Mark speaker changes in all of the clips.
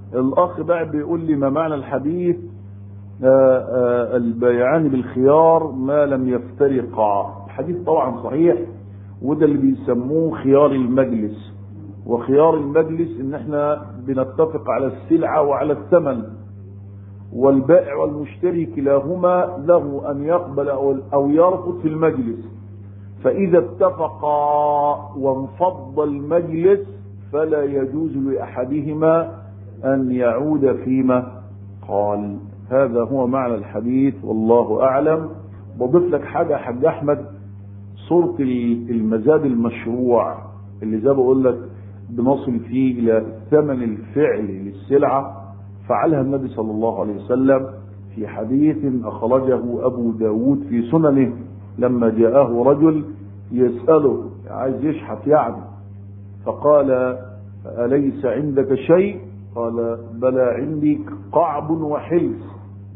Speaker 1: الاخ بقى بيقول لي ما معنى الحديث آه، آه، البيعان بالخيار ما لم يفترقا الحديث طبعا صحيح وده اللي بيسموه خيار المجلس وخيار المجلس ان احنا بنتفق على السلعة وعلى الثمن والبائع والمشتري كلاهما له ان يقبل او أو يرفض في المجلس فاذا اتفقا وانفض المجلس فلا يجوز لاحدهما ان يعود فيما قال هذا هو معنى الحديث والله اعلم بضيف لك حاجه يا حاج احمد صوره المزاد المشروع اللي زي ما بقول لك بنصل فيه الى الثمن الفعلي للسلعه فعلها النبي صلى الله عليه وسلم في حديث اخرجه ابو داود في سننه لما جاءه رجل يساله عايز يشحت يعني فقال اليس عندك شيء قال بلى عندي قعب وحلس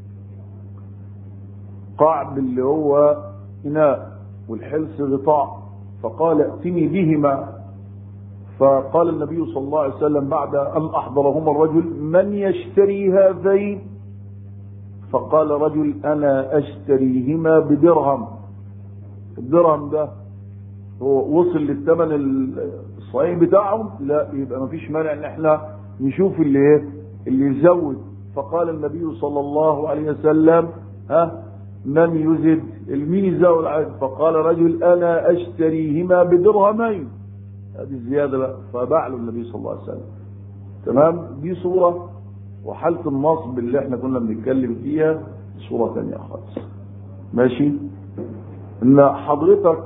Speaker 1: قعب اللي هو إناء والحلس غطاء فقال ائتني بهما فقال النبي صلى الله عليه وسلم بعد أن أحضرهما الرجل من يشتري هذين فقال رجل أنا أشتريهما بدرهم الدرهم ده هو وصل للثمن الصحيح بتاعهم لا يبقى ما فيش مانع ان احنا نشوف اللي ايه اللي يزود فقال النبي صلى الله عليه وسلم ها من يزد المين يزود عليه فقال رجل انا اشتريهما بدرهمين هذه الزياده بقى فباع له النبي صلى الله عليه وسلم تمام دي صوره وحاله النصب اللي احنا كنا بنتكلم فيها صوره ثانيه خالص ماشي ان حضرتك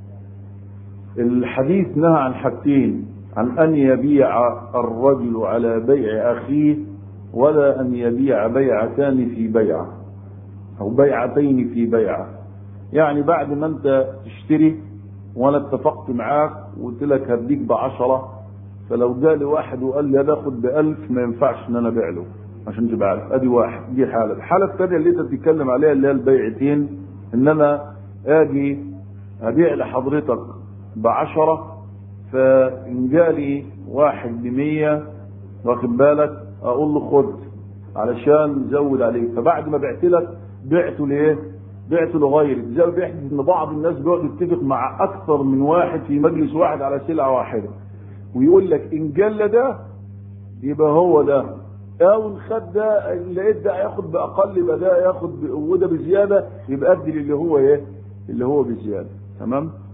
Speaker 1: الحديث نهى عن حاجتين عن ان يبيع الرجل على بيع اخيه ولا ان يبيع بيعتان في بيعه او بيعتين في بيعه يعني بعد ما انت تشتري وانا اتفقت معاك وقلت لك هديك بعشرة فلو جالي واحد وقال لي انا اخد بألف ما ينفعش ان انا ابيع له عشان تبقى عارف ادي واحد دي حاله الحاله الثانيه اللي انت بتتكلم عليها اللي هي البيعتين ان انا اجي ابيع لحضرتك بعشرة فإن جالي واحد بمية واخد بالك أقول له خد علشان زود عليك فبعد ما بعت لك بعته لإيه؟ بعته لغيرك زي ما بيحدث إن بعض الناس بيقعد يتفق مع أكثر من واحد في مجلس واحد على سلعة واحدة ويقول لك إن جل ده يبقى هو ده أو إن خد ده لقيت ده هياخد بأقل يبقى ده ياخد وده بزيادة يبقى أدي اللي هو إيه؟ اللي هو بزيادة تمام؟